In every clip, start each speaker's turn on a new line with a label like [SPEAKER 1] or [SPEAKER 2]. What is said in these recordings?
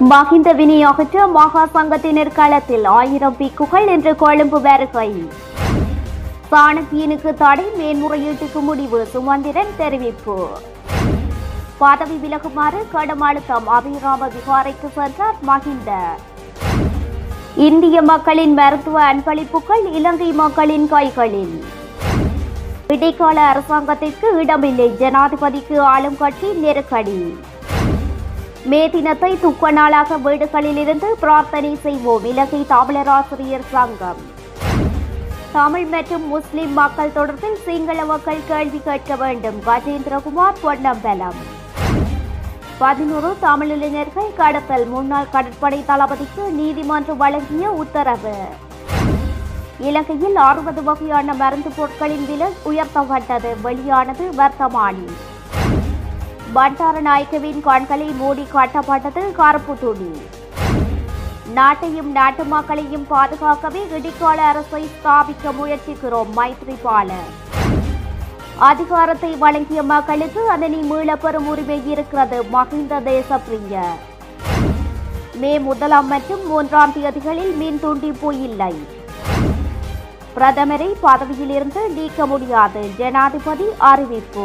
[SPEAKER 1] மகிந்த விநியோகற்ற மகா சங்கத்தினர் களத்தில் ஆயிரம் பிக்குகள் இன்று கொழும்பு வருகை சாணக்கியனுக்கு தடை மேன்முறையீட்டுக்கு முடிவு சுமந்திரன் தெரிவிப்பு பதவி விலகுமாறு கடும் அழுத்தம் அபிராம விகாரைக்கு சென்றார் மகிந்த இந்திய மக்களின் மருத்துவ அன்பளிப்புகள் இலங்கை மக்களின் கைகளில் இடைக்கால அரசாங்கத்திற்கு இடமில்லை ஜனாதிபதிக்கு ஆளும் கட்சி நெருக்கடி மே தினத்தை துக்க நாளாக வீடுகளிலிருந்து பிரார்த்தனை செய்வோம் இலங்கை தமிழர் ஆசிரியர் சங்கம் தமிழ் மற்றும் முஸ்லிம் மக்கள் தொடர்பில் சிங்கள மக்கள் கேள்வி கேட்க வேண்டும் கஜேந்திரகுமார் பொன்னம்பலம் பதினோரு தமிழிளைஞர்கள் கடத்தல் முன்னாள் கடற்படை தளபதிக்கு நீதிமன்றம் வழங்கிய உத்தரவு இலங்கையில் அறுபது வகையான மருந்து பொருட்களின் விலை உயர்த்தப்பட்டது வெளியானது வர்த்தமானி பண்டாரநாயக்கவின் கண்களை மூடி காட்டப்பட்டது கருப்பு துணி நாட்டையும் நாட்டு மக்களையும் பாதுகாக்கவே இடைக்கால அரசை ஸ்தாபிக்க முயற்சிக்கிறோம் மைத்ரிபால அதிகாரத்தை வழங்கிய மக்களுக்கு அதனை மீளப் பெறும் உரிமை இருக்கிறது மகிந்த தேசப்பிரிய மே முதலாம் மற்றும் மூன்றாம் தேதிகளில் மின் துண்டிப்பு இல்லை பிரதமரை பதவியிலிருந்து நீக்க முடியாது ஜனாதிபதி அறிவிப்பு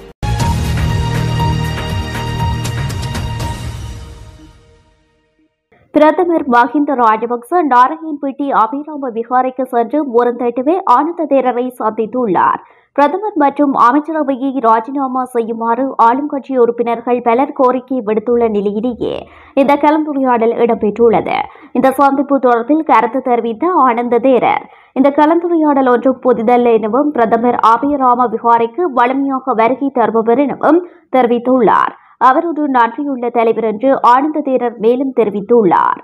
[SPEAKER 1] பிரதமர் மஹிந்த ராஜபக்ச நாராயண்பேட்டை அபிராம விகாரைக்கு சென்று முரந்தட்டுவே ஆனந்த தேரரை சந்தித்துள்ளார் பிரதமர் மற்றும் அமைச்சரவையை ராஜினாமா செய்யுமாறு ஆளும் கட்சி உறுப்பினர்கள் பலர் கோரிக்கை விடுத்துள்ள நிலையிலேயே இந்த கலந்துரையாடல் இடம்பெற்றுள்ளது இந்த சந்திப்பு தொடர்பில் கருத்து தெரிவித்த ஆனந்த தேரர் இந்த கலந்துரையாடல் ஒன்றும் புதிதல்ல எனவும் பிரதமர் அபிராம விகாரைக்கு வலிமையாக வருகை தருபவர் எனவும் தெரிவித்துள்ளார் அவர் ஒரு நன்றியுள்ள தலைவர் என்று ஆனந்த தேரர் மேலும் தெரிவித்துள்ளார்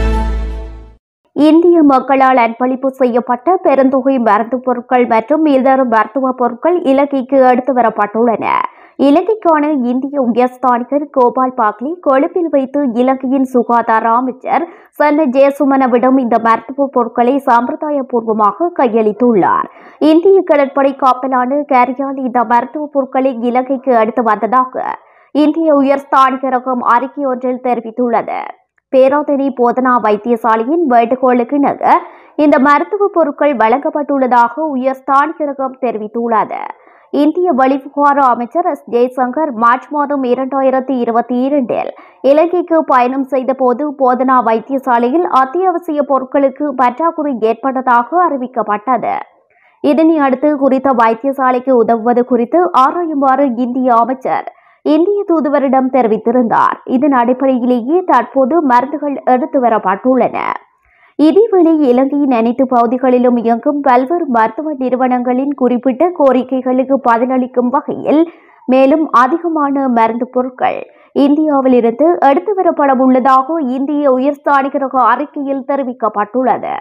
[SPEAKER 1] இந்திய மக்களால் அன்பளிப்பு செய்யப்பட்ட பெருந்தொகை மருந்துப் பொருட்கள் மற்றும் மீதரும் மருத்துவ பொருட்கள் இலங்கைக்கு எடுத்து வரப்பட்டுள்ளன இலங்கைக்கான இந்திய உயர்ஸ்தானிகர் கோபால் பாக்லி கொழும்பில் வைத்து இலங்கையின் சுகாதார அமைச்சர் சன்ன ஜெயசுமனவிடம் இந்த மருத்துவ பொருட்களை சம்பிரதாயபூர்வமாக கையளித்துள்ளார் இந்திய கடற்படை காப்பலான கேரியால் இந்த மருத்துவ பொருட்களை இலங்கைக்கு எடுத்து வந்ததாக இந்திய உயர்ஸ்தானிகரகம் அறிக்கை ஒன்றில் தெரிவித்துள்ளது பேராதனை போதனா வைத்தியசாலையின் வேண்டுகோளுக்கு இணங்க இந்த மருத்துவ பொருட்கள் வழங்கப்பட்டுள்ளதாக உயர்ஸ்தானிகரகம் தெரிவித்துள்ளது இந்திய வெளிவிவகார அமைச்சர் எஸ் ஜெய்சங்கர் மார்ச் மாதம் இரண்டாயிரத்தி இருபத்தி இரண்டில் இலங்கைக்கு பயணம் செய்தபோது போதனா வைத்தியசாலையில் அத்தியாவசிய பொருட்களுக்கு பற்றாக்குறை ஏற்பட்டதாக அறிவிக்கப்பட்டது இதனை அடுத்து குறித்த வைத்தியசாலைக்கு உதவுவது குறித்து ஆராயுமாறு இந்திய அமைச்சர் இந்திய தூதுவரிடம் தெரிவித்திருந்தார் இதன் அடிப்படையிலேயே தற்போது மருந்துகள் எடுத்து வரப்பட்டுள்ளன இதேவேளை இலங்கையின் அனைத்து பகுதிகளிலும் இயங்கும் பல்வேறு மருத்துவ நிறுவனங்களின் குறிப்பிட்ட கோரிக்கைகளுக்கு பதிலளிக்கும் வகையில் மேலும் அதிகமான மருந்து பொருட்கள் இந்தியாவிலிருந்து எடுத்து வரப்பட உள்ளதாக இந்திய உயர்ஸ்தானிகரக அறிக்கையில் தெரிவிக்கப்பட்டுள்ளது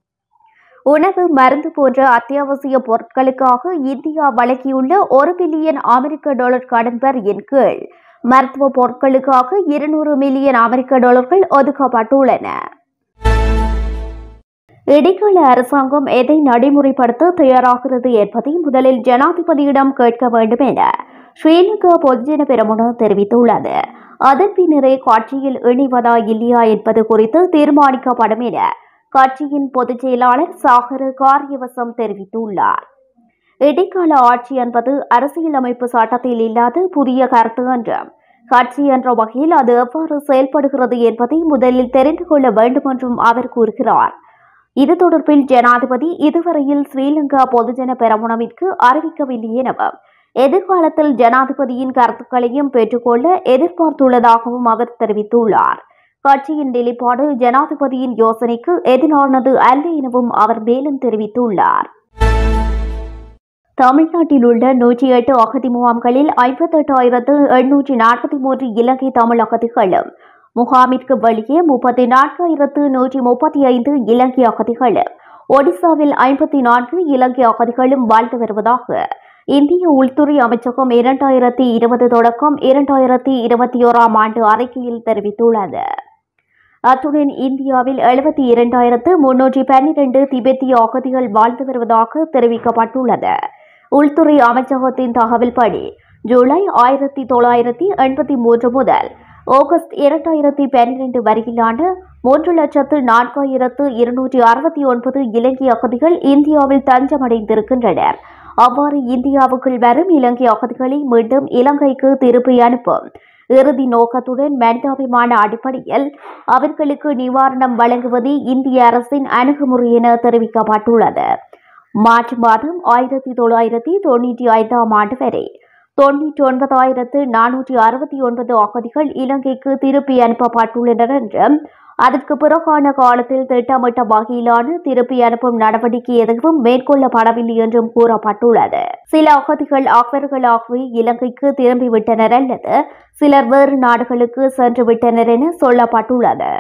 [SPEAKER 1] உணவு மருந்து போன்ற அத்தியாவசிய பொருட்களுக்காக இந்தியா வழங்கியுள்ள ஒரு பில்லியன் அமெரிக்க டாலர் கடன் வரியின் கீழ் மருத்துவ பொருட்களுக்காக இருநூறு மில்லியன் அமெரிக்க டாலர்கள் ஒதுக்கப்பட்டுள்ளன இடைக்கால அரசாங்கம் எதை நடைமுறைப்படுத்த தயாராகிறது என்பதை முதலில் ஜனாதிபதியிடம் கேட்க வேண்டும் என ஸ்ரீலங்கா பொதுஜன பெரமுன தெரிவித்துள்ளது அதன் பின்னரே காட்சியில் இணைவதா இல்லையா என்பது குறித்து தீர்மானிக்கப்படும் என கட்சியின் பொதுச் செயலாளர் சாகர காரியவசம் தெரிவித்துள்ளார் இடைக்கால ஆட்சி என்பது அரசியலமைப்பு சட்டத்தில் இல்லாத புதிய கருத்து என்றும் கட்சி என்ற வகையில் அது எவ்வாறு செயல்படுகிறது என்பதை முதலில் தெரிந்து கொள்ள வேண்டும் என்றும் அவர் கூறுகிறார் இது தொடர்பில் ஜனாதிபதி இதுவரையில் ஸ்ரீலங்கா பொதுஜன பெரமுனவிற்கு அறிவிக்கவில்லை எனவும் எதிர்காலத்தில் ஜனாதிபதியின் கருத்துக்களையும் பெற்றுக்கொள்ள எதிர்பார்த்துள்ளதாகவும் அவர் தெரிவித்துள்ளார் கட்சியின் நிலைப்பாடு ஜனாதிபதியின் யோசனைக்கு எதிரானது அல்ல எனவும் அவர் மேலும் தெரிவித்துள்ளார் தமிழ்நாட்டில் உள்ள நூற்றி எட்டு அகதி முகாம்களில் ஐம்பத்தெட்டாயிரத்து எண்ணூற்றி நாற்பத்தி மூன்று இலங்கை தமிழ் அகதிகளும் முகாமிற்கு வெளியே முப்பத்தி நான்காயிரத்து நூற்றி முப்பத்தி ஐந்து இலங்கை அகதிகளும் ஒடிசாவில் ஐம்பத்தி நான்கு இலங்கை அகதிகளும் வாழ்ந்து வருவதாக இந்திய உள்துறை அமைச்சகம் இரண்டாயிரத்தி இருபது தொடக்கம் இரண்டாயிரத்தி இருபத்தி ஓராம் ஆண்டு அறிக்கையில் தெரிவித்துள்ளது அத்துடன் இந்தியாவில் எழுபத்தி இரண்டாயிரத்து முன்னூற்றி பன்னிரண்டு திபெத்திய அகதிகள் வாழ்ந்து வருவதாக தெரிவிக்கப்பட்டுள்ளது உள்துறை அமைச்சகத்தின் தகவல்படி ஜூலை ஆயிரத்தி தொள்ளாயிரத்தி எண்பத்தி மூன்று முதல் ஆகஸ்ட் இரண்டாயிரத்தி பன்னிரண்டு வரையிலான மூன்று லட்சத்து நான்காயிரத்து இருநூற்றி அறுபத்தி ஒன்பது இலங்கை அகதிகள் இந்தியாவில் தஞ்சமடைந்திருக்கின்றனர் அவ்வாறு இந்தியாவுக்குள் வரும் இலங்கை அகதிகளை மீண்டும் இலங்கைக்கு திருப்பி அனுப்பும் இறுதி நோக்கத்துடன் மனிதாபிமான அடிப்படையில் அவர்களுக்கு நிவாரணம் வழங்குவதே இந்திய அரசின் அணுகுமுறை என தெரிவிக்கப்பட்டுள்ளது மார்ச் மாதம் ஆயிரத்தி தொள்ளாயிரத்தி தொண்ணூற்றி ஐந்தாம் ஆண்டு வரை தொண்ணூற்றி ஒன்பதாயிரத்து நானூற்றி அறுபத்தி ஒன்பது அகதிகள் இலங்கைக்கு திருப்பி அனுப்பப்பட்டுள்ளனர் என்றும் அதற்கு பிறகான காலத்தில் திட்டமிட்ட வகையிலான திருப்பி அனுப்பும் நடவடிக்கை எதுவும் மேற்கொள்ளப்படவில்லை என்றும் கூறப்பட்டுள்ளது சில அகதிகள் அவர்களாகவே இலங்கைக்கு திரும்பிவிட்டனர் அல்லது சிலர் வேறு நாடுகளுக்கு சென்று விட்டனர் என சொல்லப்பட்டுள்ளது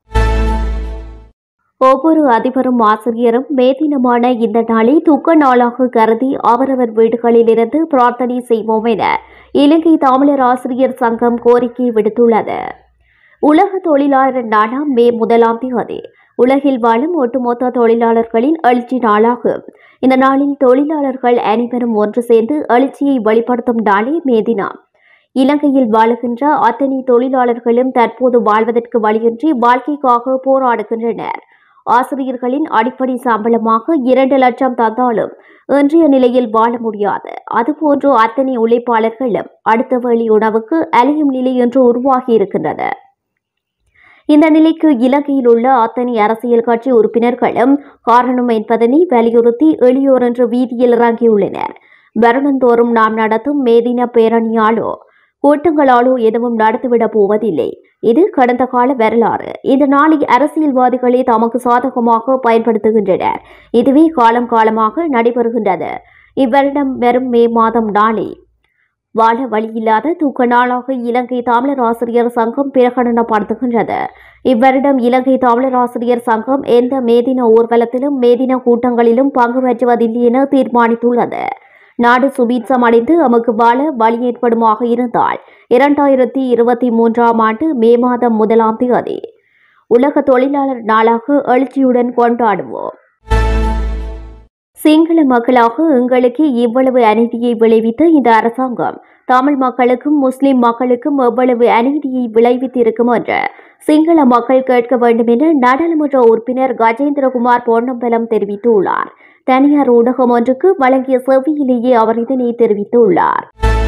[SPEAKER 1] ஒவ்வொரு அதிபரும் ஆசிரியரும் மேதினமான இந்த நாளை துக்க நாளாக கருதி அவரவர் வீடுகளிலிருந்து பிரார்த்தனை செய்வோம் என இலங்கை தமிழர் ஆசிரியர் சங்கம் கோரிக்கை விடுத்துள்ளது உலக தொழிலாளர் நாளாம் மே முதலாம் தேதி உலகில் வாழும் ஒட்டுமொத்த தொழிலாளர்களின் எழுச்சி நாளாகும் இந்த நாளில் தொழிலாளர்கள் அனைவரும் ஒன்று சேர்ந்து எழுச்சியை வெளிப்படுத்தும் நாளே மே தினம் இலங்கையில் வாழுகின்ற அத்தனை தொழிலாளர்களும் தற்போது வாழ்வதற்கு வழியின்றி வாழ்க்கைக்காக போராடுகின்றனர் ஆசிரியர்களின் அடிப்படை சம்பளமாக இரண்டு லட்சம் தந்தாலும் இன்றைய நிலையில் வாழ முடியாது அதுபோன்று அத்தனை உழைப்பாளர்களும் அடுத்த வழி உணவுக்கு அலையும் நிலை என்று உருவாகி இருக்கின்றது இந்த நிலைக்கு இலங்கையில் உள்ள அத்தனை அரசியல் கட்சி உறுப்பினர்களும் காரணம் என்பதனை வலியுறுத்தி எளியோர் என்று வீதியில் இறங்கியுள்ளனர் வருடந்தோறும் நாம் நடத்தும் மேதின பேரணியாலோ கூட்டங்களாலோ எதுவும் நடத்திவிடப் போவதில்லை இது கடந்த கால வரலாறு இந்த நாளை அரசியல்வாதிகளே தமக்கு சாதகமாக பயன்படுத்துகின்றனர் இதுவே காலம் காலமாக நடைபெறுகின்றது இவ்வருடம் வரும் மே மாதம் நாளை வாழ வழியில்லாத தூக்க நாளாக இலங்கை தமிழர் ஆசிரியர் சங்கம் பிரகடனப்படுத்துகின்றது இவ்வருடம் இலங்கை தமிழர் ஆசிரியர் சங்கம் எந்த மேதின ஊர்வலத்திலும் மேதின கூட்டங்களிலும் பங்கு பெற்றுவதில்லை என தீர்மானித்துள்ளது நாடு சுபீட்சம் அடைந்து நமக்கு வாழ வழி ஏற்படுமாக இருந்தால் இரண்டாயிரத்தி இருபத்தி மூன்றாம் ஆண்டு மே மாதம் முதலாம் தேதி உலக தொழிலாளர் நாளாக எழுச்சியுடன் கொண்டாடுவோம் சிங்கள மக்களாக எங்களுக்கு இவ்வளவு அநீதியை விளைவித்த இந்த அரசாங்கம் தமிழ் மக்களுக்கும் முஸ்லிம் மக்களுக்கும் எவ்வளவு அநீதியை விளைவித்திருக்கும் என்று சிங்கள மக்கள் கேட்க வேண்டும் என நாடாளுமன்ற உறுப்பினர் கஜேந்திரகுமார் பொன்னம்பலம் தெரிவித்துள்ளார் தனியார் ஊடகம் ஒன்றுக்கு வழங்கிய செவ்வியிலேயே அவர் இதனை தெரிவித்துள்ளார்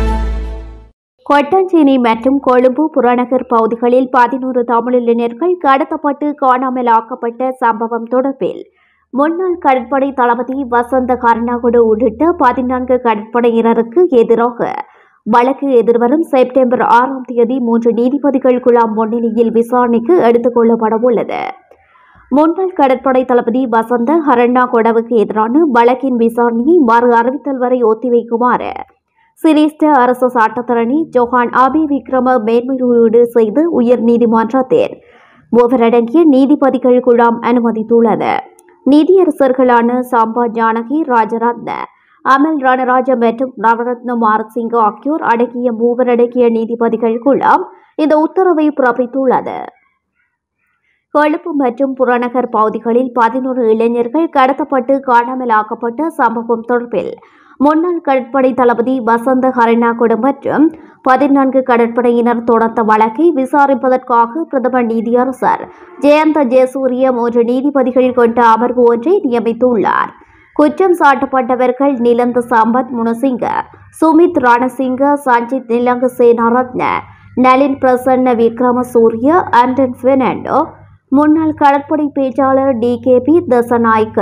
[SPEAKER 1] கொட்டஞ்சேரி மற்றும் கொழும்பு புறநகர் பகுதிகளில் பதினோரு தமிழிளைஞர்கள் கடத்தப்பட்டு காணாமல் ஆக்கப்பட்ட சம்பவம் தொடர்பில் முன்னாள் கடற்படை தளபதி வசந்த கருணாகுடு உள்ளிட்ட பதினான்கு கடற்படையினருக்கு எதிராக வழக்கு எதிர்வரும் செப்டம்பர் ஆறாம் தேதி மூன்று நீதிபதிகள் குழாம் முன்னிலையில் விசாரணைக்கு எடுத்துக் கொள்ளப்பட உள்ளது முன்னாள் கடற்படை தளபதி வசந்த ஹரண்ணா கொடவுக்கு எதிரான வழக்கின் விசாரணையை மறு அறிவித்தல் வரை ஒத்திவைக்குமாறு சிரேஷ்ட அரசு சட்டத்தரணி ஜோஹான் அபி விக்ரம மேன்முறையீடு செய்து உயர் நீதிமன்றத்தில் மூவரடங்கிய நீதிபதிகள் குழாம் அனுமதித்துள்ளது நீதியரசர்களான சாம்பா ஜானகி ராஜரத்ன அமல் ரணராஜ மற்றும் நவரத்ன மாரசிங்க ஆகியோர் அடங்கிய மூவரடங்கிய நீதிபதிகள் குழாம் இந்த உத்தரவை பிறப்பித்துள்ளது கொழும்பு மற்றும் புறநகர் பகுதிகளில் பதினோரு இளைஞர்கள் கடத்தப்பட்டு காணாமல் ஆக்கப்பட்ட சம்பவம் தொடர்பில் முன்னாள் கடற்படை தளபதி வசந்த ஹரணாகுடு மற்றும் பதினான்கு கடற்படையினர் தொடர்ந்த வழக்கை விசாரிப்பதற்காக பிரதமர் நீதியரசர் ஜெயந்த ஜெயசூரிய மூன்று நீதிபதிகள் கொண்ட அமர்வு ஒன்றை நியமித்துள்ளார் குற்றம் சாட்டப்பட்டவர்கள் நிலந்த சம்பத் முனசிங்க சுமித் ரணசிங்க சஞ்சித் நிலங்க சேனாரத்ன நளின் பிரசன்ன விக்ரம சூரிய ஆண்டன் பெர்னாண்டோ முன்னாள் கடற்படை பேச்சாளர் D K P Dassanayake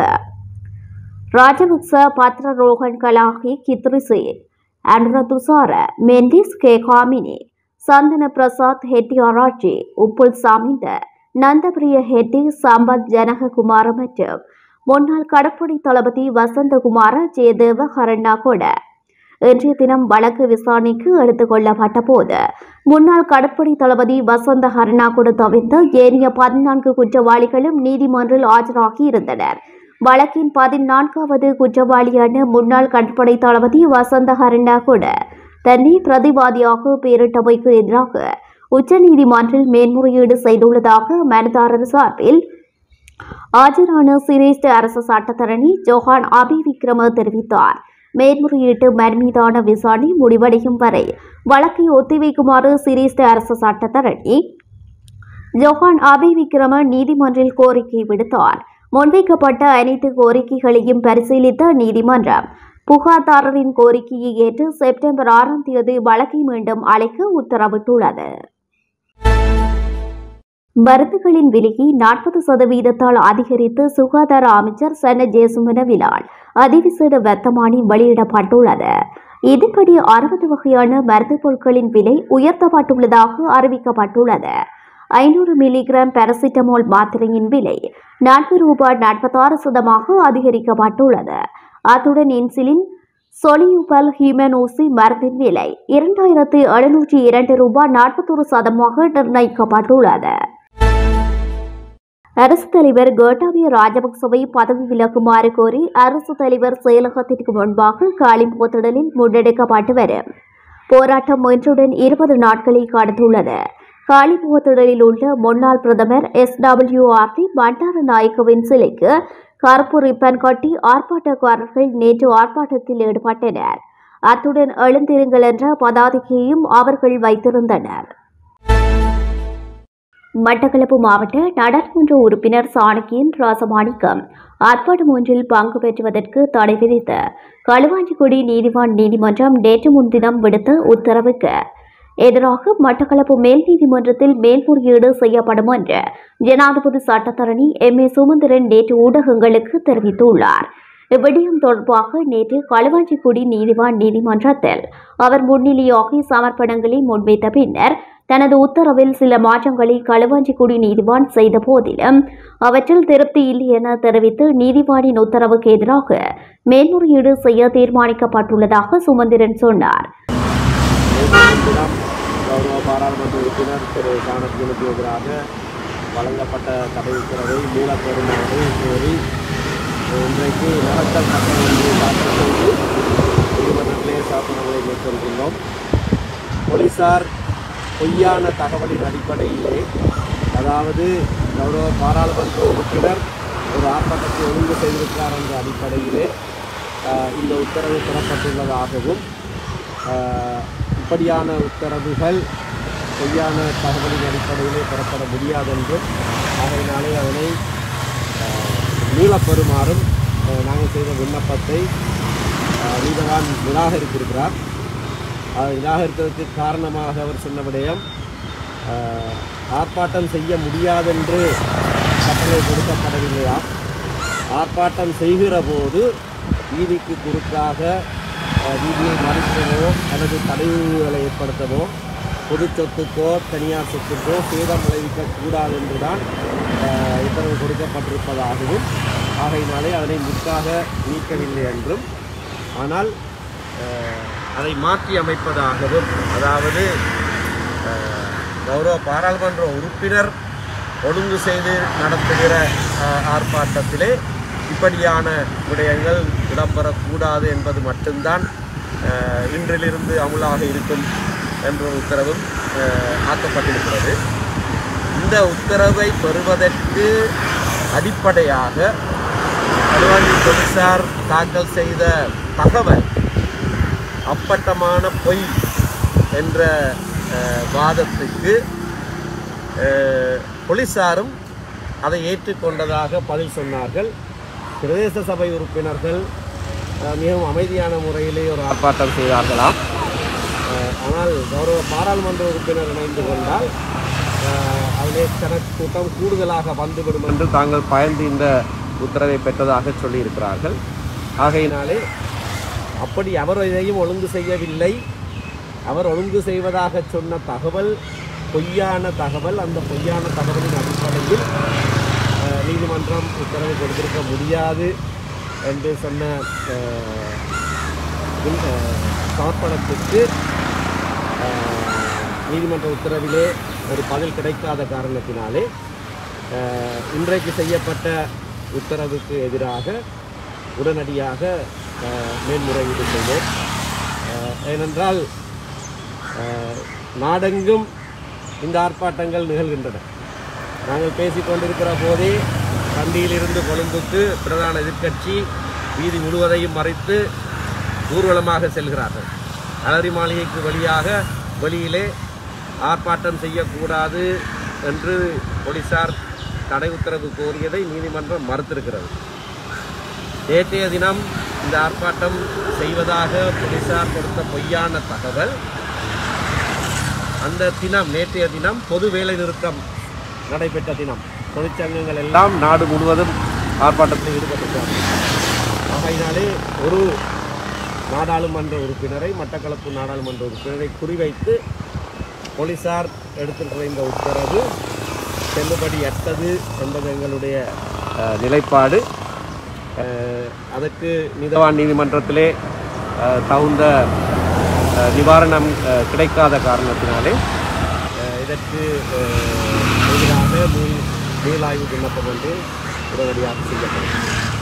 [SPEAKER 1] Rajapaksa ಪಾತ್ರ ರೋಹನ್ ಕಲಾಹಿ ಕಿತ್ರಿಸಿ ಅನುರ ತುಸಾರ ಮೆಂಡಿಸ್ ಕೆ ಕಾಮಿನಿ ಸಂದನ ಪ್ರಸಾದ್ ಹೆಟ್ಟಿ ಆರಾಜಿ ಉಪ್ಪುಲ್ சாமிந்த நந்தபிரிய ஹெட்டி சம்பத் ஜனககுமார மற்றும் முன்னாள் கடற்படை தளபதி வசந்தகுமார ஜெயதேவ ஹரண்ணா கூட இன்றைய தினம் வழக்கு விசாரணைக்கு எடுத்துக் கொள்ளப்பட்ட போது முன்னாள் கடற்படை தளபதி வசந்த ஹரணாகுடு தவிர்த்த ஏனைய பதினான்கு குற்றவாளிகளும் நீதிமன்றில் ஆஜராகி இருந்தனர் வழக்கின் பதினான்காவது குற்றவாளியான முன்னாள் கடற்படை தளபதி வசந்த ஹரணா கூட தன்னை பிரதிவாதியாக பெயரிட்டமைக்கு எதிராக உச்சநீதிமன்றில் மேன்முறையீடு செய்துள்ளதாக மனுதாரர் சார்பில் ஆஜரான சிரேஷ்ட அரசு சட்டத்தரணி ஜோஹான் அபி விக்ரம தெரிவித்தார் மேன்முறையீட்டு மனு மீதான விசாரணை முடிவடையும் வரை வழக்கை ஒத்திவைக்குமாறு சிரேஷ்ட அரசு சட்டத்தரணி ஜொஹான் அபி விக்ரம நீதிமன்றில் கோரிக்கை விடுத்தார் முன்வைக்கப்பட்ட அனைத்து கோரிக்கைகளையும் பரிசீலித்த நீதிமன்றம் புகார்தாரரின் கோரிக்கையை ஏற்று செப்டம்பர் ஆறாம் தேதி வழக்கை மீண்டும் அழைக்க உத்தரவிட்டுள்ளது மருந்துகளின் விலையை நாற்பது சதவீதத்தால் அதிகரித்து சுகாதார அமைச்சர் சன ஜேசுமனவிலால் அதிவிசேட வர்த்தமானி வெளியிடப்பட்டுள்ளது இதன்படி அறுபது வகையான மருந்து பொருட்களின் விலை உயர்த்தப்பட்டுள்ளதாக அறிவிக்கப்பட்டுள்ளது ஐநூறு மில்லிகிராம் பாராசிட்டமால் மாத்திரையின் விலை நான்கு ரூபாய் நாற்பத்தாறு சதமாக அதிகரிக்கப்பட்டுள்ளது அத்துடன் இன்சுலின் சொலியூபல் ஹியூமனோசி மருந்தின் விலை இரண்டாயிரத்து எழுநூற்றி இரண்டு ரூபாய் நாற்பத்தொரு சதமாக நிர்ணயிக்கப்பட்டுள்ளது அரசு தலைவர் கோட்டாபய ராஜபக்சவை பதவி விலகுமாறு கோரி அரசு தலைவர் செயலகத்திற்கு முன்பாக காலிமுகத்திடலில் முன்னெடுக்கப்பட்டு வரும் போராட்டம் ஒன்றுடன் இருபது நாட்களை கடந்துள்ளது காலிமுகத்திடலில் உள்ள முன்னாள் பிரதமர் எஸ் டபிள்யூ ஆர்டி பண்டார நாயக்கவின் சிலைக்கு கருப்பு ரிப்பன் கட்டி ஆர்ப்பாட்டக்காரர்கள் நேற்று ஆர்ப்பாட்டத்தில் ஈடுபட்டனர் அத்துடன் எழுந்திருங்கள் என்ற பதாதையையும் அவர்கள் வைத்திருந்தனர் மட்டக்களப்பு மாவட்ட நாடாளுமன்ற உறுப்பினர் சாணக்கியன் ராசமாணிக்கம் ஆர்ப்பாட்டம் ஒன்றில் பங்கு பெற்றுவதற்கு தடை விதித்த களுவாஞ்சிக்குடி நீதிவான் நீதிமன்றம் நேற்று முன்தினம் விடுத்த உத்தரவுக்கு எதிராக மட்டக்களப்பு மேல் நீதிமன்றத்தில் மேல்முறையீடு செய்யப்படும் என்று ஜனாதிபதி சட்டத்தரணி எம் ஏ சுமந்திரன் நேற்று ஊடகங்களுக்கு தெரிவித்துள்ளார் இவ்விடயம் தொடர்பாக நேற்று களுவாஞ்சிக்குடி நீதிவான் நீதிமன்றத்தில் அவர் முன்னிலையாகி சமர்ப்பணங்களை முன்வைத்த பின்னர் தனது உத்தரவில் சில மாற்றங்களை களுவாஞ்சிக்குடி நீதிவான் செய்த போதிலும் அவற்றில் திருப்தி இல்லை என தெரிவித்து நீதிவானின் உத்தரவுக்கு எதிராக மேல்முறையீடு செய்ய தீர்மானிக்கப்பட்டுள்ளதாக சுமந்திரன் சொன்னார்
[SPEAKER 2] தினம் கௌரவ பாராளுமன்ற உறுப்பினர் திரு சாணக்கியனுக்கு எதிராக வழங்கப்பட்ட தடை உத்தரவை மீளப் பெறுமாறு கோரி இன்றைக்கு நலத்தல் சட்டம் ஒன்று தாக்கல் செய்து நீதிமன்றத்திலே சாசனங்களை மேற்கொள்கின்றோம் போலீசார் பொய்யான தகவலின் அடிப்படையிலே அதாவது கௌரவ பாராளுமன்ற உறுப்பினர் ஒரு ஆர்ப்பாட்டத்தை ஒழுங்கு செய்திருக்கிறார் என்ற அடிப்படையிலே ஆஹ், இந்த உத்தரவு பெறப்பட்டுள்ளதாகவும் ஆஹ், இப்படியான உத்தரவுகள் பொய்யான தகவலின் அடிப்படையிலே பெறப்பட முடியாதென்றும் ஆகையினாலே அதனை ஆஹ், மீளப் பெறுமாறும் ஆஹ், நாங்கள் செய்த விண்ணப்பத்தை ஆஹ், நீதவான் நிராகரித்திருக்கிறார் அதை நிராகரித்ததற்கு காரணமாக அவர் சொன்ன விடயம் ஆஹ், ஆர்ப்பாட்டம் செய்ய முடியாதென்று கட்டளை கொடுக்கப்படவில்லையா ஆர்ப்பாட்டம் செய்கிற போது வீதிக்கு குறுக்காக அஹ், வீதியை மறைக்கவோ அல்லது தடைவுகளை ஏற்படுத்தவோ பொது சொத்துக்கோ தனியார் சொத்துக்கோ சேதம் விளைவிக்க கூடாது என்றுதான் அஹ், உத்தரவு கொடுக்கப்பட்டிருப்பதாகவும் ஆகையினாலே அதனை முற்றாக நீக்கவில்லை என்றும் ஆனால் அஹ், அதை மாற்றி அமைப்பதாகவும் அதாவது அஹ், கௌரவ பாராளுமன்ற உறுப்பினர் ஒழுங்கு செய்து நடத்துகிற அஹ், ஆர்ப்பாட்டத்திலே இப்படியான விடயங்கள் இடம்பெறக்கூடாது என்பது மட்டும்தான் அஹ், இன்றிலிருந்து அமுலாக இருக்கும் என்ற ஒரு உத்தரவும் அஹ், ஆக்கப்பட்டிருக்கிறது இந்த உத்தரவை பெறுவதற்கு அடிப்படையாக களுவாஞ்சி போலீசார் தாக்கல் செய்த தகவல் அப்பட்டமான பொய் என்ற அஹ், வாதத்துக்கு அஹ், போலீசாரும் அதை ஏற்றுக்கொண்டதாக பதில் சொன்னார்கள் பிரதேச சபை உறுப்பினர்கள் அஹ், மிகவும் அமைதியான முறையிலே ஒரு ஆர்ப்பாட்டம் செய்தார்களாம் அஹ், ஆனால் கௌரவ பாராளுமன்ற உறுப்பினர் இணைந்து கொண்டால் அஹ், அதிலே கணக்கு கூட்டம் கூடுதலாக வந்துவிடும் என்று தாங்கள் பயந்து இந்த உத்தரவை பெற்றதாக சொல்லியிருக்கிறார்கள் ஆகையினாலே அப்படி அவர் இதையும் ஒழுங்கு செய்யவில்லை அவர் ஒழுங்கு செய்வதாக சொன்ன தகவல் பொய்யான தகவல் அந்த பொய்யான தகவலின் அடிப்படையில் அஹ், நீதிமன்றம் உத்தரவு கொடுத்திருக்க முடியாது என்று சொன்ன அஹ், இந்த சமர்ப்பணத்திற்கு அஹ், நீதிமன்ற உத்தரவிலே ஒரு பதில் கிடைக்காத காரணத்தினாலே அஹ், இன்றைக்கு செய்யப்பட்ட உத்தரவுக்கு எதிராக உடனடியாக அஹ், மேல்முறையீடு செய்தோம் அஹ், ஏனென்றால் அஹ், நாடெங்கும் இந்த ஆர்ப்பாட்டங்கள் நிகழ்கின்றன நாங்கள் பேசிக் கொண்டிருக்கிற போதே கண்டியிலிருந்து கொழும்புக்கு பிரதான எதிர்க்கட்சி வீதி முழுவதையும் மறைத்து ஊர்வலமாக செல்கிறார்கள் அலரி மாளிகைக்கு வழியாக வெளியிலே ஆர்ப்பாட்டம் செய்யக்கூடாது என்று போலீசார் தடை உத்தரவு கோரியதை நீதிமன்றம் மறுத்திருக்கிறது நேற்றைய தினம் இந்த ஆர்ப்பாட்டம் செய்வதாக போலீசார் கொடுத்த பொய்யான தகவல் அந்த தினம் நேற்றைய தினம் பொது வேலை நிறுத்தம் நடைபெற்ற தினம் தொழிற்சங்கங்கள் எல்லாம் நாடு முழுவதும் ஆர்ப்பாட்டத்தில் ஈடுபட்டிருக்கிறார்கள் ஆகையினாலே ஒரு நாடாளுமன்ற உறுப்பினரை மட்டக்களப்பு நாடாளுமன்ற உறுப்பினரை குறிவைத்து போலீசார் எடுத்திருக்கிற இந்த உத்தரவு செல்லுபடியற்றது என்பது எங்களுடைய அஹ், நிலைப்பாடு அஹ், அதற்கு நீதவான் நீதிமன்றத்திலே அஹ், தகுந்த அஹ், நிவாரணம் அஹ், கிடைக்காத காரணத்தினாலே அஹ், இதற்கு அஹ், எதிராக மீள் மீளாய்வு விண்ணப்பம் ஒன்று உடனடியாக செய்யப்படும்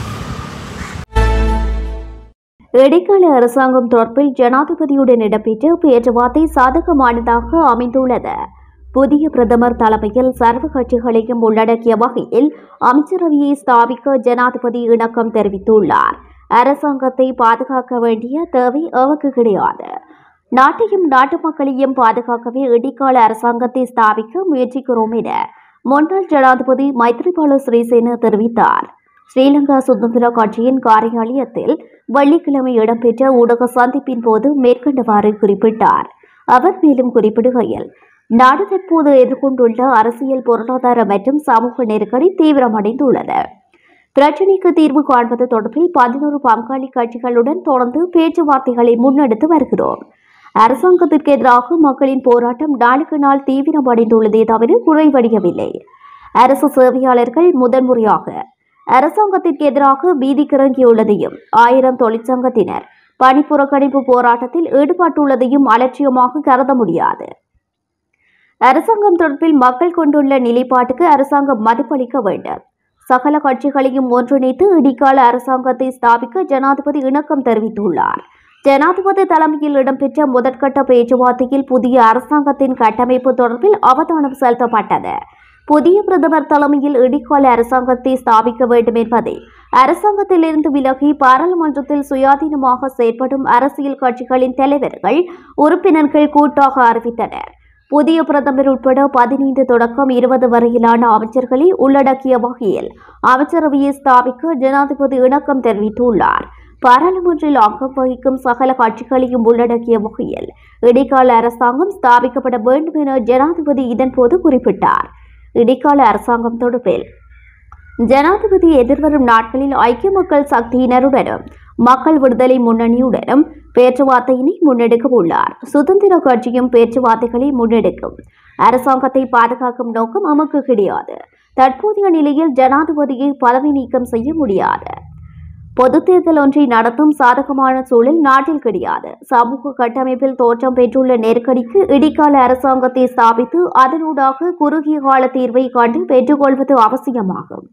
[SPEAKER 1] இடைக்கால அரசாங்கம் தொடர்பில் ஜனாதிபதியுடன் இடம்பெற்ற பேச்சுவார்த்தை சாதகமானதாக அமைந்துள்ளது புதிய பிரதமர் தலைமையில் சர்வ கட்சிகளையும் உள்ளடக்கிய வகையில் அமைச்சரவையை ஸ்தாபிக்க ஜனாதிபதி இணக்கம் தெரிவித்துள்ளார் அரசாங்கத்தை பாதுகாக்க வேண்டிய தேவை அவருக்கு கிடையாது நாட்டையும் நாட்டு மக்களையும் பாதுகாக்கவே இடைக்கால அரசாங்கத்தை ஸ்தாபிக்க முயற்சிக்கிறோம் என முன்னாள் ஜனாதிபதி மைத்ரிபால சிறிசேன தெரிவித்தார் ஸ்ரீலங்கா சுதந்திர கட்சியின் காரியாலயத்தில் வெள்ளிக்கிழமை இடம்பெற்ற ஊடக சந்திப்பின் போது மேற்கண்டவாறு குறிப்பிட்டார் அவர் மேலும் குறிப்பிடுகையில் நாடு தற்போது எதிர்கொண்டுள்ள அரசியல் பொருளாதார மற்றும் சமூக நெருக்கடி தீவிரமடைந்துள்ளது பிரச்சினைக்கு தீர்வு காண்பது தொடர்பில் பதினோரு பங்காளி கட்சிகளுடன் தொடர்ந்து பேச்சுவார்த்தைகளை முன்னெடுத்து வருகிறோம் அரசாங்கத்திற்கு எதிராக மக்களின் போராட்டம் நாளுக்கு நாள் தீவிரமடைந்துள்ளதே தவிர குறைவடையவில்லை அரசு சேவையாளர்கள் முதன்முறையாக அரசாங்கத்திற்கு எதிராக பீதிக்கிறங்கியுள்ளதையும் ஆயிரம் தொழிற்சங்கத்தினர் பணிப்புறக்கணிப்பு போராட்டத்தில் ஈடுபட்டுள்ளதையும் அலட்சியமாக கருத முடியாது அரசாங்கம் தொடர்பில் மக்கள் கொண்டுள்ள நிலைப்பாட்டுக்கு அரசாங்கம் மதிப்பளிக்க வேண்டும் சகல கட்சிகளையும் ஒன்றிணைத்து இடைக்கால அரசாங்கத்தை ஸ்தாபிக்க ஜனாதிபதி இணக்கம் தெரிவித்துள்ளார் ஜனாதிபதி தலைமையில் இடம்பெற்ற முதற்கட்ட பேச்சுவார்த்தையில் புதிய அரசாங்கத்தின் கட்டமைப்பு தொடர்பில் அவதானம் செலுத்தப்பட்டது புதிய பிரதமர் தலைமையில் இடைக்கால அரசாங்கத்தை ஸ்தாபிக்க வேண்டும் என்பதை அரசாங்கத்திலிருந்து விலகி பாராளுமன்றத்தில் சுயாதீனமாக செயற்படும் அரசியல் கட்சிகளின் தலைவர்கள் உறுப்பினர்கள் கூட்டாக அறிவித்தனர் புதிய பிரதமர் உட்பட பதினைந்து தொடக்கம் இருபது வரையிலான அமைச்சர்களை உள்ளடக்கிய வகையில் அமைச்சரவையை ஸ்தாபிக்க ஜனாதிபதி இணக்கம் தெரிவித்துள்ளார் பாராளுமன்றில் அங்கம் வகிக்கும் சகல கட்சிகளையும் உள்ளடக்கிய வகையில் இடைக்கால அரசாங்கம் ஸ்தாபிக்கப்பட வேண்டும் என ஜனாதிபதி இதன்போது குறிப்பிட்டார் இடைக்கால அரசாங்கம் தொடர்பில் ஜனாதிபதி எதிர்வரும் நாட்களில் ஐக்கிய மக்கள் சக்தியினருடனும் மக்கள் விடுதலை முன்னணியுடனும் பேச்சுவார்த்தையினை முன்னெடுக்க உள்ளார் சுதந்திர கட்சியும் பேச்சுவார்த்தைகளை முன்னெடுக்கும் அரசாங்கத்தை பாதுகாக்கும் நோக்கம் நமக்கு கிடையாது தற்போதைய நிலையில் ஜனாதிபதியை பதவி நீக்கம் செய்ய முடியாது பொது தேர்தல் ஒன்றை நடத்தும் சாதகமான சூழல் நாட்டில் கிடையாது சமூக கட்டமைப்பில் தோற்றம் பெற்றுள்ள நெருக்கடிக்கு இடைக்கால அரசாங்கத்தை ஸ்தாபித்து அதனூடாக குறுகிய கால தீர்வை கண்டு பெற்றுக்கொள்வது அவசியமாகும்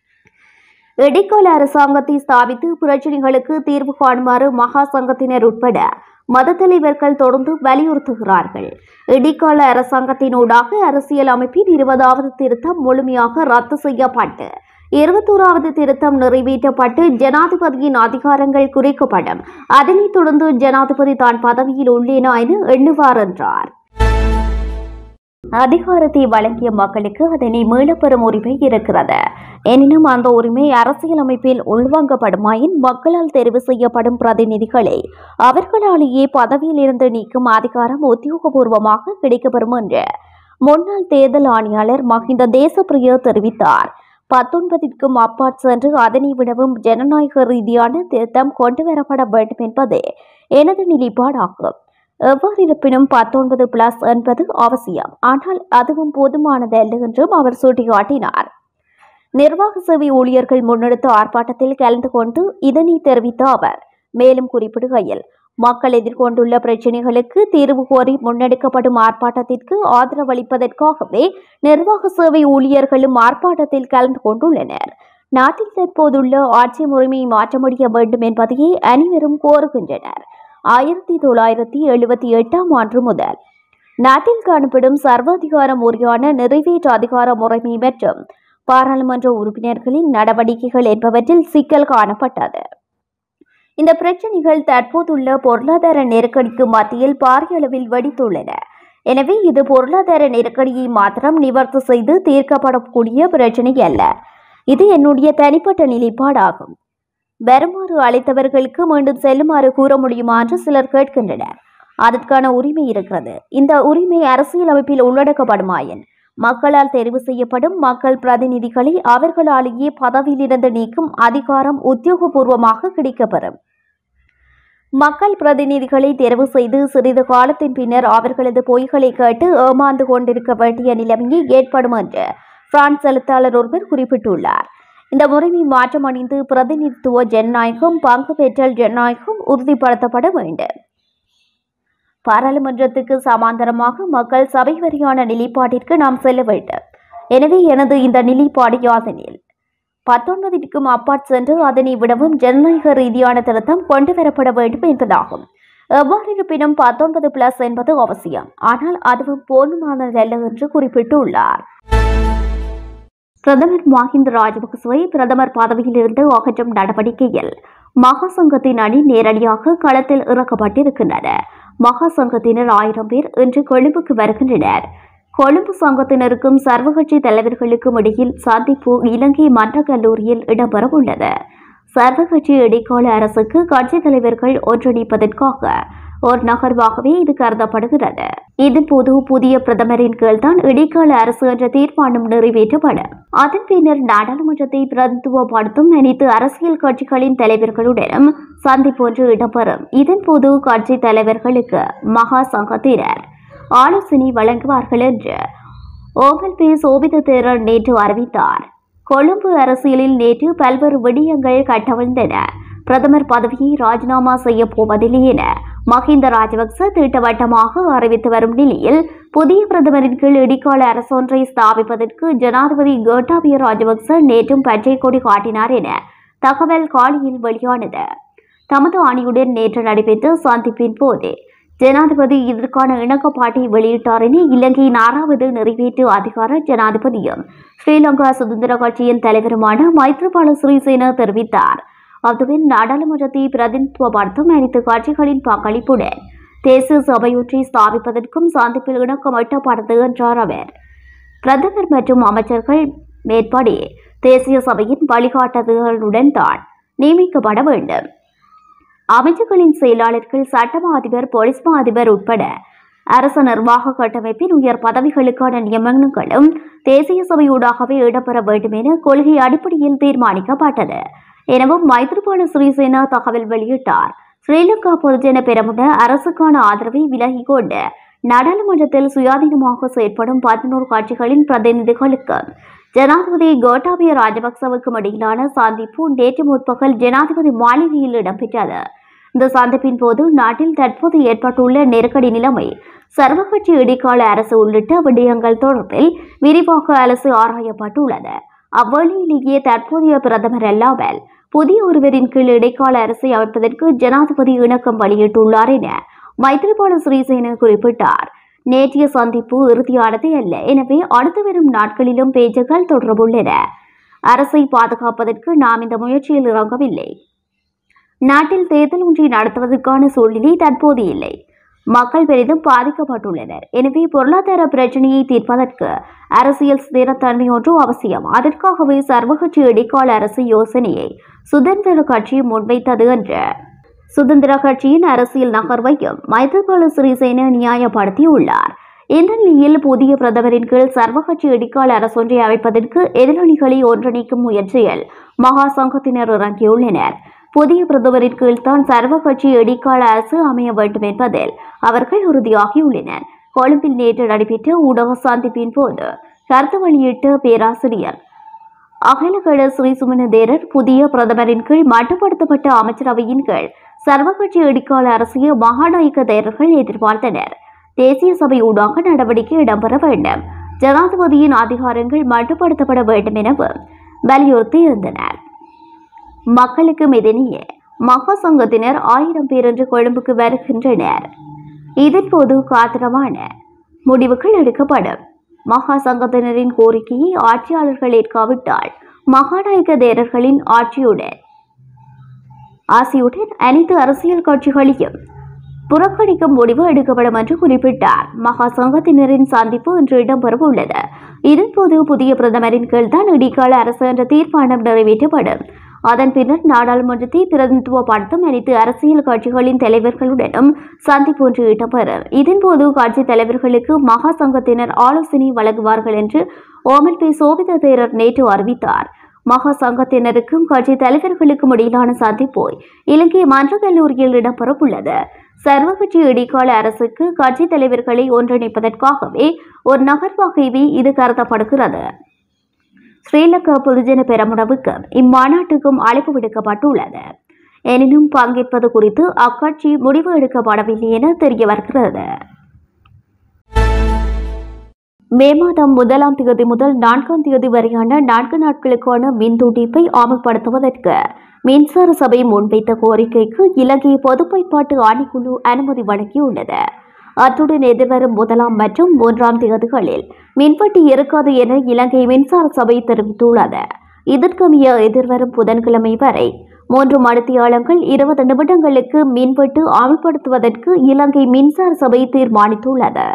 [SPEAKER 1] இடைக்கால அரசாங்கத்தை ஸ்தாபித்து பிரச்சினைகளுக்கு தீர்வு காணுமாறு மகா சங்கத்தினர் உட்பட மத தலைவர்கள் தொடர்ந்து வலியுறுத்துகிறார்கள் இடைக்கால அரசாங்கத்தினூடாக அரசியல் அமைப்பின் இருபதாவது திருத்தம் முழுமையாக ரத்து செய்யப்பட்டு இருபத்தோராவது திருத்தம் நிறைவேற்றப்பட்டு ஜனாதிபதியின் அதிகாரங்கள் குறைக்கப்படும் அதனைத் தொடர்ந்து ஜனாதிபதி தான் பதவியில் உள்ளேனா என எண்ணுவார் என்றார் அதிகாரத்தை வழங்கிய மக்களுக்கு அதனை மீளப்பெறும் உரிமை இருக்கிறது எனினும் அந்த உரிமை அரசியலமைப்பில் உள்வாங்கப்படுமாயின் மக்களால் தெரிவு செய்யப்படும் பிரதிநிதிகளை அவர்களாலேயே பதவியில் இருந்து நீக்கும் அதிகாரம் உத்தியோகபூர்வமாக கிடைக்கப்பெறும் என்று முன்னாள் தேர்தல் ஆணையாளர் மஹிந்த தேசப்பிரிய தெரிவித்தார் பத்தொன்பதிற்கும் அப்பாற் சென்று அதனை விடவும் ஜனநாயக ரீதியான திருத்தம் கொண்டுவரப்பட வேண்டும் என்பதே எனது நிலைப்பாடாகும் எவ்வாறு இருப்பினும் பத்தொன்பது பிளஸ் என்பது அவசியம் ஆனால் அதுவும் போதுமானதல்ல என்றும் அவர் சுட்டிக்காட்டினார் நிர்வாக சேவை ஊழியர்கள் முன்னெடுத்த ஆர்ப்பாட்டத்தில் கலந்து கொண்டு இதனை தெரிவித்த அவர் மேலும் குறிப்பிடுகையில் மக்கள் எதிர்கொண்டுள்ள பிரச்சினைகளுக்கு தீர்வு கோரி முன்னெடுக்கப்படும் ஆர்ப்பாட்டத்திற்கு ஆதரவளிப்பதற்காகவே நிர்வாக சேவை ஊழியர்களும் ஆர்ப்பாட்டத்தில் கலந்து கொண்டுள்ளனர் நாட்டில் தற்போதுள்ள ஆட்சி முறைமையை மாற்ற முடிய வேண்டும் என்பதையே அனைவரும் கோருகின்றனர் ஆயிரத்தி தொள்ளாயிரத்தி எழுபத்தி எட்டாம் ஆண்டு முதல் நாட்டில் காணப்படும் சர்வாதிகார முறையான நிறைவேற்று அதிகார முறைமை மற்றும் பாராளுமன்ற உறுப்பினர்களின் நடவடிக்கைகள் என்பவற்றில் சிக்கல் காணப்பட்டது இந்த பிரச்சனைகள் தற்போதுள்ள பொருளாதார நெருக்கடிக்கு மத்தியில் பாரிய அளவில் வெடித்துள்ளன எனவே இது பொருளாதார நெருக்கடியை மாத்திரம் நிவர்த்தி செய்து தீர்க்கப்படக்கூடிய பிரச்சனை அல்ல இது என்னுடைய தனிப்பட்ட நிலைப்பாடாகும் வருமாறு அழைத்தவர்களுக்கு மீண்டும் செல்லுமாறு கூற முடியுமா என்று சிலர் கேட்கின்றனர் அதற்கான உரிமை இருக்கிறது இந்த உரிமை அரசியலமைப்பில் உள்ளடக்கப்படுமாயின் மக்களால் தெரிவு செய்யப்படும் மக்கள் பிரதிநிதிகளை அவர்களாலேயே பதவியிலிருந்து நீக்கும் அதிகாரம் உத்தியோகபூர்வமாக கிடைக்கப்பெறும் மக்கள் பிரதிநிதிகளை தேர்வு செய்து சிறிது காலத்தின் பின்னர் அவர்களது பொய்களை கேட்டு ஏமாந்து கொண்டிருக்க வேண்டிய நிலைமையை ஏற்படும் என்று பிரான்ஸ் எழுத்தாளர் ஒருவர் குறிப்பிட்டுள்ளார் இந்த முறைமை மாற்றமடைந்து பிரதிநிதித்துவ ஜனநாயகம் பங்கு பெற்றல் ஜனநாயகம் உறுதிப்படுத்தப்பட வேண்டும் பாராளுமன்றத்துக்கு சமாந்தரமாக மக்கள் சபை வரியான நிலைப்பாட்டிற்கு நாம் செல்ல வேண்டும் எனவே எனது இந்த நிலைப்பாடு யாதெனில் பத்தொன்பதிற்கும் அப்பாற் சென்று அதனை விடவும் ஜனநாயக ரீதியான திருத்தம் கொண்டு வரப்பட வேண்டும் என்பதாகும் எவ்வாறு இருப்பினும் பத்தொன்பது பிளஸ் என்பது அவசியம் ஆனால் அதுவும் போதுமானதல்ல என்று குறிப்பிட்டுள்ளார் பிரதமர் மஹிந்த ராஜபக்சவை பிரதமர் பதவியிலிருந்து அகற்றும் நடவடிக்கையில் மகாசங்கத்தின் அணி நேரடியாக களத்தில் இறக்கப்பட்டிருக்கின்றன மகாசங்கத்தினர் ஆயிரம் பேர் இன்று கொழும்புக்கு வருகின்றனர் கொழும்பு சங்கத்தினருக்கும் சர்வகட்சி தலைவர்களுக்கும் இடையில் சந்திப்பு இலங்கை மன்ற கல்லூரியில் இடம்பெறவுள்ளது சர்வகட்சி இடைக்கால அரசுக்கு கட்சித் தலைவர்கள் ஒன்றிணைப்பதற்காக ஒரு நகர்வாகவே இது கருதப்படுகிறது இதன்போது புதிய பிரதமரின் கீழ்தான் இடைக்கால அரசு என்ற தீர்மானம் நிறைவேற்றப்படும் அதன் பின்னர் நாடாளுமன்றத்தை பிரதித்துவப்படுத்தும் அனைத்து அரசியல் கட்சிகளின் தலைவர்களுடனும் சந்திப்பு ஒன்று இடம்பெறும் இதன்போது கட்சி தலைவர்களுக்கு மகா சங்கத்தினர் ஆலோசனை வழங்குவார்கள் என்று ஓவல் பி சோபித தேரர் நேற்று அறிவித்தார் கொழும்பு அரசியலில் நேற்று பல்வேறு விடயங்கள் கட்டவிழ்ந்தன பிரதமர் பதவியை ராஜினாமா செய்ய போவதில்லை என மஹிந்த ராஜபக்ச திட்டவட்டமாக அறிவித்து வரும் நிலையில் புதிய பிரதமரின் கீழ் இடைக்கால அரசொன்றை ஸ்தாபிப்பதற்கு ஜனாதிபதி கோட்டாபய ராஜபக்ச நேற்றும் பச்சை கொடி காட்டினார் என தகவல் காலியில் வெளியானது தமது அணியுடன் நேற்று நடைபெற்ற சந்திப்பின் போது ஜனாதிபதி இதற்கான இணக்கப்பாட்டை வெளியிட்டார் என இலங்கையின் ஆறாவது நிறைவேற்று அதிகார ஜனாதிபதியும் ஸ்ரீலங்கா சுதந்திர கட்சியின் தலைவருமான மைத்ரிபால சிறிசேன தெரிவித்தார் அதுவும் நாடாளுமன்றத்தை பிரதிநிதித்துவப்படுத்தும் அனைத்து கட்சிகளின் பங்களிப்புடன் தேசிய சபையொன்றை ஸ்தாபிப்பதற்கும் சந்திப்பில் இணக்கம் எட்டப்பட்டது என்றார் அவர் பிரதமர் மற்றும் அமைச்சர்கள் மேற்படி தேசிய சபையின் வழிகாட்டுதல்களுடன் தான் நியமிக்கப்பட வேண்டும் அமைச்சர்களின் செயலாளர்கள் சட்டமா அதிபர் போலீஸ் மா அதிபர் உட்பட அரசு நிர்வாக கட்டமைப்பின் உயர் பதவிகளுக்கான நியமனங்களும் தேசிய சபையூடாகவே இடம்பெற வேண்டும் என கொள்கை அடிப்படையில் தீர்மானிக்கப்பட்டது எனவும் மைத்ரிபால சிறிசேனா தகவல் வெளியிட்டார் ஸ்ரீலங்கா பொதுஜன பெரமுன அரசுக்கான ஆதரவை விலகிக் கொண்டு நாடாளுமன்றத்தில் சுயாதீனமாக செயற்படும் பதினோரு கட்சிகளின் பிரதிநிதிகளுக்கு ஜனாதிபதி கோட்டாபய ராஜபக்சவுக்கும் இடையிலான சந்திப்பு நேற்று முற்பகல் ஜனாதிபதி மாளிகையில் இடம்பெற்றது இந்த சந்திப்பின் போது நாட்டில் தற்போது ஏற்பட்டுள்ள நெருக்கடி நிலைமை சர்வகட்சி இடைக்கால அரசு உள்ளிட்ட விடயங்கள் தொடர்பில் விரிவாக அரசு ஆராயப்பட்டுள்ளது அவ்வேளையிலேயே தற்போதைய பிரதமர் அல்லாமல் புதிய ஒருவரின் கீழ் இடைக்கால அரசை அமைப்பதற்கு ஜனாதிபதி இணக்கம் வெளியிட்டுள்ளார் என மைத்ரிபால சிறிசேன குறிப்பிட்டார் நேற்றைய சந்திப்பு இறுதியானது அல்ல எனவே அடுத்து வரும் நாட்களிலும் பேச்சுக்கள் தொடரவுள்ளன அரசை பாதுகாப்பதற்கு நாம் இந்த முயற்சியில் இறங்கவில்லை நாட்டில் தேர்தல் ஒன்றை நடத்துவதற்கான சூழ்நிலை தற்போது இல்லை மக்கள் பெரிதும் பாதிக்கப்பட்டுள்ளனர் எனவே பொருளாதார பிரச்சனையை தீர்ப்பதற்கு அரசியல் ஸ்திரத்தன்மை ஒன்று அவசியம் அதற்காகவே சர்வகட்சி இடைக்கால அரசு யோசனையை சுதந்திர கட்சி முன்வைத்தது என்று சுதந்திர கட்சியின் அரசியல் நகர்வையும் மைத்ரிபால சிறிசேன நியாயப்படுத்தியுள்ளார் இந்த நிலையில் புதிய பிரதமரின் கீழ் சர்வகட்சி இடைக்கால அரசொன்றை அமைப்பதற்கு எதிரணிகளை ஒன்றிணைக்கும் முயற்சியில் மகா சங்கத்தினர் இறங்கியுள்ளனர் புதிய பிரதமரின் கீழ் தான் சர்வகட்சி இடைக்கால அரசு அமைய வேண்டும் என்பதில் அவர்கள் உறுதியாகியுள்ளனர் கொழும்பில் நேற்று நடைபெற்ற ஊடக சந்திப்பின் போது கருத்து வெளியிட்ட பேராசிரியர் அகிலகட ஸ்ரீ சுமனதேரர் புதிய பிரதமரின் கீழ் மட்டுப்படுத்தப்பட்ட அமைச்சரவையின் கீழ் சர்வகட்சி இடைக்கால அரசிய மகாநாயக்க தேரர்கள் எதிர்பார்த்தனர் தேசிய சபை ஊடாக நடவடிக்கை இடம்பெற வேண்டும் ஜனாதிபதியின் அதிகாரங்கள் மட்டுப்படுத்தப்பட வேண்டும் எனவும் வலியுறுத்தி இருந்தனர் மக்களுக்கு மெதனிய மகா சங்கத்தினர் ஆயிரம் பேர் என்று கொழும்புக்கு வருகின்றனர் இதன்போது காத்திரமான முடிவுகள் எடுக்கப்படும் மகா சங்கத்தினரின் கோரிக்கையை ஆட்சியாளர்கள் ஏற்காவிட்டால் மகாநாயக்க தேரர்களின் ஆட்சியுடன் ஆசியுடன் அனைத்து அரசியல் கட்சிகளையும் புறக்கணிக்கும் முடிவு எடுக்கப்படும் என்று குறிப்பிட்டார் மகா சங்கத்தினரின் சந்திப்பு இன்று இடம்பெற உள்ளது இதன்போது புதிய பிரதமரின் கீழ்தான் இடைக்கால அரசு என்ற தீர்மானம் நிறைவேற்றப்படும் அதன் பின்னர் நாடாளுமன்றத்தை பிரதிநிதித்துவப்படுத்தும் அனைத்து அரசியல் கட்சிகளின் தலைவர்களுடனும் சந்திப்பு ஒன்று இடம்பெறும் இதன்போது கட்சி தலைவர்களுக்கு மகா சங்கத்தினர் ஆலோசனை வழங்குவார்கள் என்று ஓமல் பி சோபித தேரர் நேற்று அறிவித்தார் மகா சங்கத்தினருக்கும் கட்சி தலைவர்களுக்கும் இடையிலான சந்திப்பு இலங்கை மன்ற கல்லூரியில் இடம்பெற உள்ளது சர்வகட்சி இடைக்கால அரசுக்கு கட்சி தலைவர்களை ஒன்றிணைப்பதற்காகவே ஒரு நகர்வாகவே இது கருதப்படுகிறது ஸ்ரீலங்கா பொதுஜன பெரமுனவுக்கு இம்மாநாட்டுக்கும் அழைப்பு விடுக்கப்பட்டுள்ளது எனினும் பங்கேற்பது குறித்து அக்கட்சி முடிவு எடுக்கப்படவில்லை என தெரிய வருகிறது மே மாதம் முதலாம் தேதி முதல் நான்காம் தேதி வரையான நான்கு நாட்களுக்கான மின் துண்டிப்பை அமல்படுத்துவதற்கு மின்சார சபை முன்வைத்த கோரிக்கைக்கு இலங்கை பொது பயன்பாட்டு ஆணைக்குழு அனுமதி வழங்கியுள்ளது அத்துடன் எதிர்வரும் முதலாம் மற்றும் மூன்றாம் தேதிகளில் மின்வெட்டு இருக்காது என இலங்கை மின்சார சபை தெரிவித்துள்ளது இதற்கமைய எதிர்வரும் புதன்கிழமை வரை மூன்று மணித்தியாலங்கள் இருபது நிமிடங்களுக்கு மின்வெட்டு அமல்படுத்துவதற்கு இலங்கை மின்சார சபை தீர்மானித்துள்ளது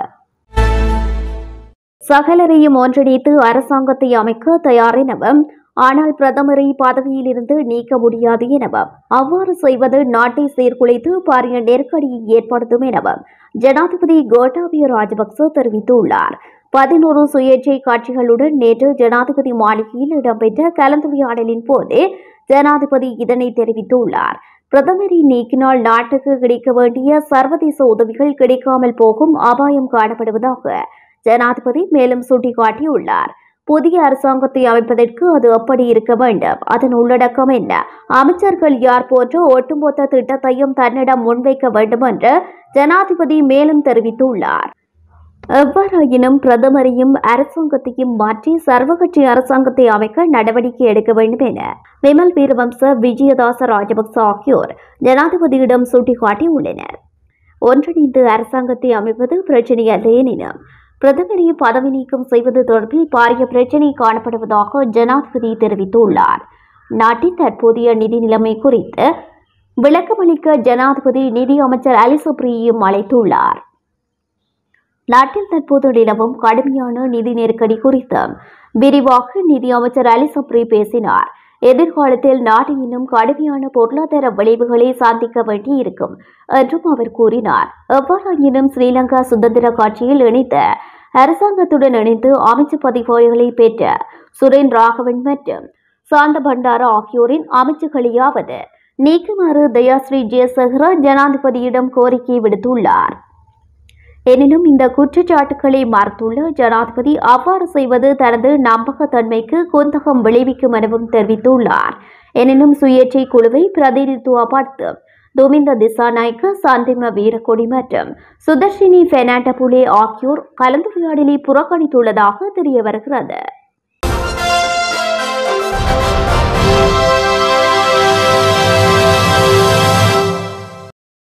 [SPEAKER 1] சகலரையும் ஒன்றிணைத்து அரசாங்கத்தை அமைக்க தயார் எனவும் ஆனால் பிரதமரை பதவியிலிருந்து நீக்க முடியாது எனவும் அவ்வாறு செய்வது நாட்டை சீர்குலைத்து பாரிய நெருக்கடியை ஏற்படுத்தும் எனவும் ஜனாதிபதி கோட்டாபய ராஜபக்ச தெரிவித்துள்ளார் பதினோரு சுயேட்சை கட்சிகளுடன் நேற்று ஜனாதிபதி மாளிகையில் இடம்பெற்ற கலந்துரையாடலின் போது ஜனாதிபதி இதனை தெரிவித்துள்ளார் பிரதமரை நீக்கினால் நாட்டுக்கு கிடைக்க வேண்டிய சர்வதேச உதவிகள் கிடைக்காமல் போகும் அபாயம் காணப்படுவதாக ஜனாதிபதி மேலும் சுட்டிக்காட்டியுள்ளார் புதிய அரசாங்கத்தை அமைப்பதற்கு அது எப்படி இருக்க வேண்டும் அதன் உள்ளடக்கம் என்ன அமைச்சர்கள் யார் போன்ற ஒட்டுமொத்த திட்டத்தையும் தன்னிடம் முன்வைக்க வேண்டும் என்று ஜனாதிபதி மேலும் தெரிவித்துள்ளார் எவ்வாறாயினும் பிரதமரையும் அரசாங்கத்தையும் மாற்றி சர்வகட்சி அரசாங்கத்தை அமைக்க நடவடிக்கை எடுக்க வேண்டும் என விமல் வீரவம்ச விஜயதாச ராஜபக்ச ஆகியோர் ஜனாதிபதியிடம் சுட்டிக்காட்டியுள்ளனர் ஒன்றிணைந்து அரசாங்கத்தை அமைப்பது பிரச்சனை அல்ல எனினும் பிரதமரை பதவி நீக்கம் செய்வது தொடர்பில் பாரிய பிரச்சினை காணப்படுவதாக ஜனாதிபதி தெரிவித்துள்ளார் நாட்டின் தற்போதைய நிதி நிலைமை குறித்து விளக்கமளிக்க ஜனாதிபதி நிதி அமைச்சர் அலி சுப்ரியையும் அழைத்துள்ளார் நாட்டில் தற்போது நிலவும் கடுமையான நிதி நெருக்கடி குறித்து விரிவாக நிதி அமைச்சர் அலி சப்ரி பேசினார் எதிர்காலத்தில் நாடு இன்னும் கடுமையான பொருளாதார விளைவுகளை சந்திக்க வேண்டியிருக்கும் என்றும் அவர் கூறினார் எவ்வாறாயினும் ஸ்ரீலங்கா சுதந்திர கட்சியில் இணைந்த அரசாங்கத்துடன் இணைந்து அமைச்சு பதவிகளை பெற்ற சுரேன் ராகவன் மற்றும் சாந்த பண்டாரா ஆகியோரின் அமைச்சுகளையாவது நீக்குமாறு தயாஸ்ரீ ஜெயசேகர ஜனாதிபதியிடம் கோரிக்கை விடுத்துள்ளார் எனினும் இந்த குற்றச்சாட்டுக்களை மறுத்துள்ள ஜனாதிபதி அவ்வாறு செய்வது தனது நம்பகத்தன்மைக்கு குந்தகம் விளைவிக்கும் எனவும் தெரிவித்துள்ளார் எனினும் சுயேட்சை குழுவை பிரதிநிதித்துவப்படுத்தும் துமிந்த திசாநாயக்க சந்திம வீரக்கொடி மற்றும் சுதர்ஷினி பெர்னாண்ட புலே ஆகியோர் கலந்துரையாடலை புறக்கணித்துள்ளதாக தெரிய வருகிறது